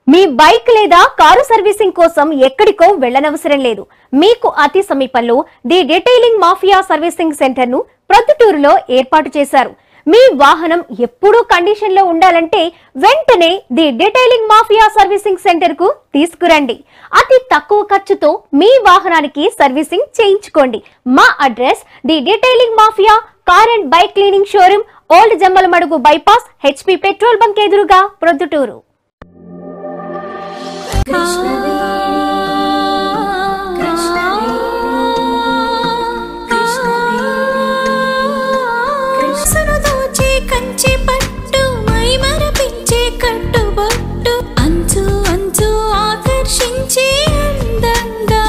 మీ bike లేదా car servicing కోసం ఎక్కడికో వెళ్ళనవసరం లేదు మీకు అతి సమీపంలో the detailing mafia servicing centre ను ప్రొద్దుటూరులో ఏర్పాటు చేశారు మీ వాహనం ఎప్పుడూ కండిషన్ లో ఉండాలంటే వెంటనే the detailing mafia servicing centre కు తీసుకురండి అతి తక్కువ ఖర్చుతో మీ వాహనానికి సర్వీసింగ్ చేయించుకోండి మా address the detailing mafia car and bike cleaning showroom old Jammalamadugu bypass HP petrol bunk ఎదురుగా ప్రొద్దుటూరు కృష్ణను దోచే కంచి పట్టు మై మరపించే కట్టుబొట్టు అంచు అంచు ఆకర్షించే అందంగా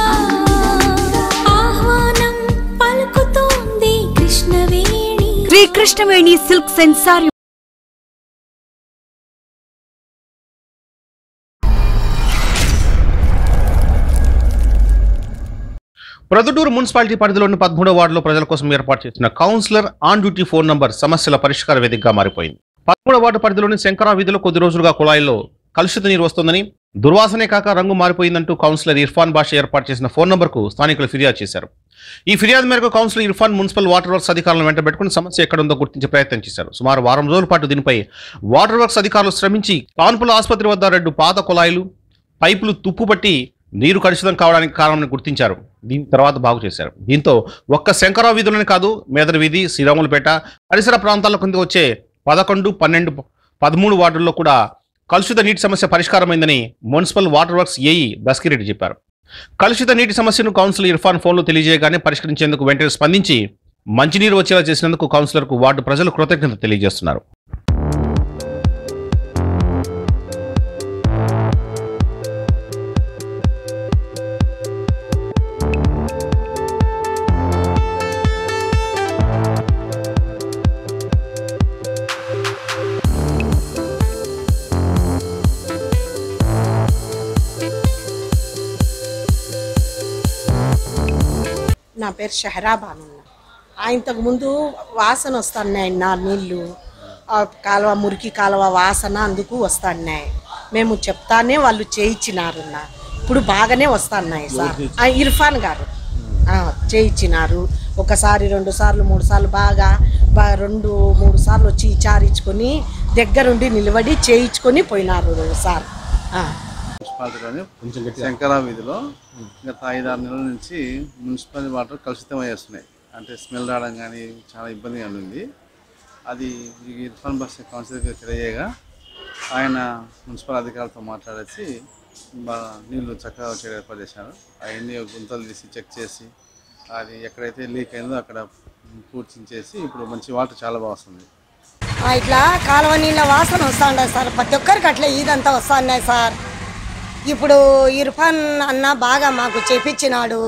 ఆహ్వానం పలుకుతోంది Krishnaveni Shri Krishnaveni silk centre Proddatur municipality పరిధిలోని పదమూడో వార్డులో ప్రజల కోసం ఏర్పాటు చేసిన councillor on duty phone number సమస్యల పరిష్కార వేదికగా మారిపోయింది పదమూడో వార్డు పరిధిలోని శంకరా వీధిలో కొద్ది రోజులుగా కుళాయిల్లో కలుషిత నీరు వస్తోందని దుర్వాసనే కాక రంగు మారిపోయిందంటూ కౌన్సిలర్ ఇర్ఫాన్ బాషా ఏర్పాటు చేసిన ఫోన్ నంబర్కు స్థానికులు ఫిర్యాదు చేశారు ఈ ఫిర్యాదు మేరకు councillor Irfan municipal water works అధికారులను వెంటబెట్టుకుని సమస్య ఎక్కడుందో గుర్తించే ప్రయత్నం చేశారు సుమారు వారం రోజుల పాటు దీనిపై వాటర్ వర్క్స్ అధికారులు శ్రమించి కాన్పుల ఆసుపత్రి వద్ద రెండు పాత కుళాయిలు పైపులు తుప్పుపట్టి నీరు కలుషితం కావడానికి కారణం గుర్తించారు దీని తర్వాత బాగు చేశారు దీంతో ఒక్క శంకరావు వీధులని కాదు మేదరి వీధి శ్రీరాములపేట పరిసర ప్రాంతాల కింద వచ్చే పదకొండు పన్నెండు పదమూడు వార్డుల్లో కూడా కలుషిత నీటి సమస్య పరిష్కారమైందని municipal water works AE Daskireddy చెప్పారు కలుషిత నీటి సమస్యను కౌన్సిలర్ ఇర్ఫాన్ ఫోన్లో తెలియజేయగానే పరిష్కరించేందుకు వెంటనే స్పందించి మంచినీరు వచ్చేలా చేసినందుకు కౌన్సిలర్కు వార్డు ప్రజలు కృతజ్ఞత తెలియజేస్తున్నారు నా పేరు షహరా బానున్న ఇంతకు ముందు వాసన వస్తున్నాయి నా నీళ్ళు ఆ కాలువ మురికి కాలువ వాసన అందుకు వస్తున్నాయి మేము చెప్తానే వాళ్ళు చేయించినారు నా ఇప్పుడు బాగానే వస్తున్నాయి సార్ ఆ, ఇర్ఫాన్ గారు ఆ, చేయించినారు ఒకసారి రెండు సార్లు మూడు సార్లు బాగా బా రెండు మూడు సార్లు వచ్చి విచారించుకొని దగ్గరుండి నిలబడి చేయించుకొని పోయినారు సార్ ఆ. మున్సిపాలిటీలోని శంకరా వీధిలో గత ఐదారు నెలల నుంచి మున్సిపల్ వాటర్ కలుషితం అయ్యేస్తున్నాయి అంటే స్మెల్ రావడం కానీ చాలా ఇబ్బందిగా ఉంది అది ఈ ఇర్ఫాన్ బస్ కౌన్సిలర్కి తెలియగా ఆయన మున్సిపల్ అధికారులతో మాట్లాడేసి బా- నీళ్లు చక్కగా వచ్చే ఏర్పాటు చేశారు అవన్నీ గుంతలు తీసి చెక్ చేసి అది ఎక్కడైతే లీక్ అయిందో అక్కడ పూడ్చించేసి ఇప్పుడు మంచి వాటర్ చాలా బాగా వస్తుంది ఆ, ఇట్లా కాలువ నీళ్ళ వాసన వస్తాండాయి సార్ ప్రతి ఒక్కరికి అట్లా ఇదంతా వస్తున్నాయి సార్ ఇప్పుడు ఇర్ఫాన్ అన్న బాగా మాకు చేపించినాడు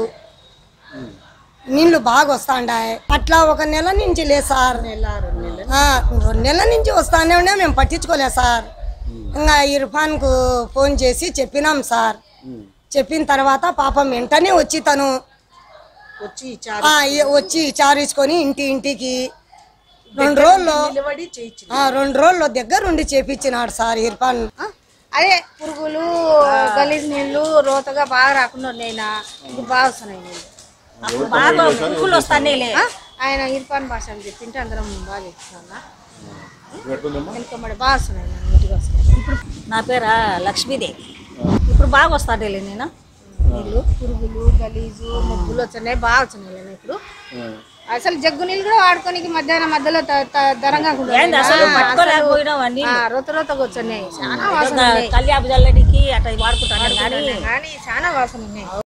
నీళ్లు బాగా వస్తాండాయి అట్లా ఒక నెల నుంచి లేదు సార్ ఆ, రెండు నెలల నుంచి వస్తానే ఉండే మేము పట్టించుకోలేదు సార్ ఇంకా ఇర్ఫాన్కు ఫోన్ చేసి చెప్పినాం సార్ చెప్పిన తర్వాత పాపం వెంటనే వచ్చి తను వచ్చి విచారి ఆ, ఈ- వచ్చి విచారించుకొని ఇంటి ఇంటికి రెండు రోజుల్లో నిలబడి చేయించి ఆ, రెండు రోజులు దగ్గరుండి చేపించినాడు సార్ ఇర్ఫాన్ అదే పురుగులు గలీజ్ నీళ్ళు రోతగా బాగా రాకుండా ఉన్నాయి నా ఇప్పుడు బాగా వస్తున్నాయి నీళ్ళు బాగా పురుగులు వస్తానేలే ఆ? ఆయన ఇర్ఫాన్ భాష అని చెప్పింటే అందరం బాగా చెప్తున్నా వెనుకమ్మడి బాగా వస్తున్నాయి నా నీట్గా వస్తున్నాయి ఇప్పుడు నా పేరు లక్ష్మీదేవి ఇప్పుడు బాగా వస్తాడేలే నేను నీళ్ళు పురుగులు గలీజు ముగ్గులు వచ్చినాయి బాగా వచ్చినాయి నేను ఇప్పుడు అసలు జగ్గు నీళ్ళు కూడా వాడుకోనికి మధ్యాహ్నం మధ్యలో త- త- ధరంగా కూడా ఏంది అసలు పట్టుకోలేకపోయినావు అన్ని ఆ, రోత రోతగా వచ్చినాయి చాలా వాసన ఉన్నాయి కళ్యాణ జల్లడికి అట్లా వాడుకుంటాను కానీ కానీ చాలా వాసన ఉన్నాయి